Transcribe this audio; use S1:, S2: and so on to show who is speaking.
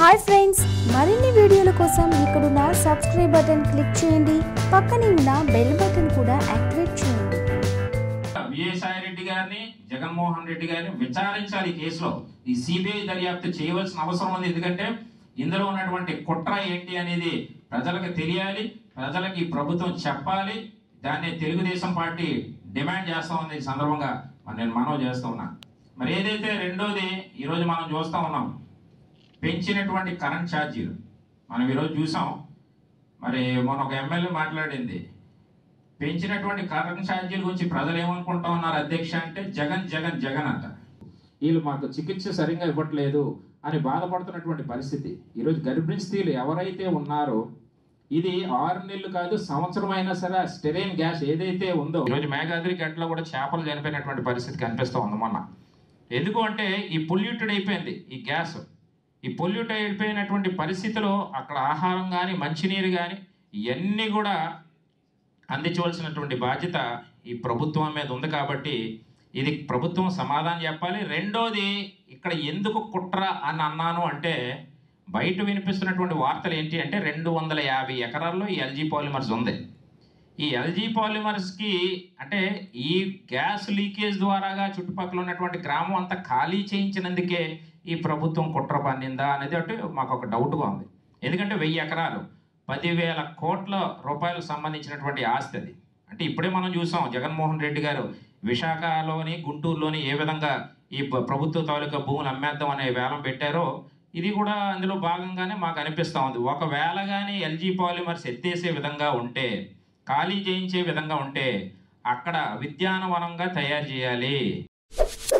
S1: hi friends మరిన్ని వీడియోల కోసం ఇక్కడున్న సబ్స్క్రైబ్ బటన్ క్లిక్ చేయండి పక్కనే ఉన్న బెల్ బటన్ కూడా యాక్టివేట్ చేయండి
S2: విజయసాయి రెడ్డి గారిని జగన్మోహన్ రెడ్డి గారిని విచారించాలి ఈ కేసులో ఈ సిబిఐ దర్యాప్తు చేయవలసిన అవసరం ఉంది ఎందుకంటే ఇందులో ఉన్నటువంటి కుట్ర ఏంటి అనేది ప్రజలకు తెలియాలి ప్రజలకు ఈ ప్రభుత్వం చెప్పాలి దాన్ని తెలుగుదేశం పార్టీ డిమాండ్ చేస్తా ఉంది ఈ సందర్భంగా మరి నేను మనవి చేస్తూ ఉన్నా మరి ఏదైతే రెండోది ఈరోజు మనం చూస్తూ ఉన్నాం పెంచినటువంటి కరెంట్ ఛార్జీలు మనం ఈరోజు చూసాం మరి మొన్న ఒక ఎమ్మెల్యే మాట్లాడింది పెంచినటువంటి కరెంట్ ఛార్జీల గురించి ప్రజలు ఏమనుకుంటా ఉన్నారు అధ్యక్ష అంటే జగన్ జగన్ జగన్ అంట వీళ్ళు మాకు చికిత్స సరిగ్గా ఇవ్వట్లేదు అని బాధపడుతున్నటువంటి పరిస్థితి ఈరోజు గర్భిణీ స్త్రీలు ఎవరైతే ఉన్నారో ఇది ఆరు నెలలు కాదు సంవత్సరం అయినా సరే స్టెరైన్ గ్యాస్ ఏదైతే ఉందో ఈరోజు మేఘాద్రి గంటలో కూడా చేపలు చనిపోయినటువంటి పరిస్థితి కనిపిస్తూ ఉంది మొన్న ఎందుకు అంటే ఈ పొల్యూటెడ్ అయిపోయింది ఈ గ్యాస్ ఈ పొల్యూట్ అయిపోయినటువంటి పరిస్థితిలో అక్కడ ఆహారం కానీ మంచినీరు కానీ ఇవన్నీ కూడా అందించవలసినటువంటి బాధ్యత ఈ ప్రభుత్వం మీద ఉంది కాబట్టి ఇది ప్రభుత్వం సమాధానం చెప్పాలి రెండోది ఇక్కడ ఎందుకు కుట్ర అని అన్నాను అంటే బయట వినిపిస్తున్నటువంటి వార్తలు ఏంటి అంటే రెండు వందల యాభై ఎకరాల్లో ఈ ఎల్జీ పాలిమర్స్ ఉంది ఈ ఎల్జీ పాలిమర్స్కి అంటే ఈ గ్యాస్ లీకేజ్ ద్వారాగా చుట్టుపక్కల ఉన్నటువంటి గ్రామం అంతా ఖాళీ చేయించినందుకే ఈ ప్రభుత్వం కుట్ర పన్నిందా అనేది ఒకటి మాకు ఒక డౌట్గా ఉంది ఎందుకంటే వెయ్యి ఎకరాలు పదివేల కోట్ల రూపాయలకు సంబంధించినటువంటి ఆస్తి అది అంటే ఇప్పుడే మనం చూసాం జగన్మోహన్ రెడ్డి గారు విశాఖలోని గుంటూరులోని ఏ విధంగా ఈ ప్ర- ప్రభుత్వ తాలూకా భూములు అమ్మేద్దాం అనే వేలం పెట్టారో ఇది కూడా అందులో భాగంగానే మాకు అనిపిస్తూ ఉంది ఒకవేళ కానీ ఎల్జీ పాలిమర్స్ ఎత్తేసే విధంగా ఉంటే ఖాళీ చేయించే విధంగా ఉంటే అక్కడ విద్యానవనంగా తయారు చేయాలి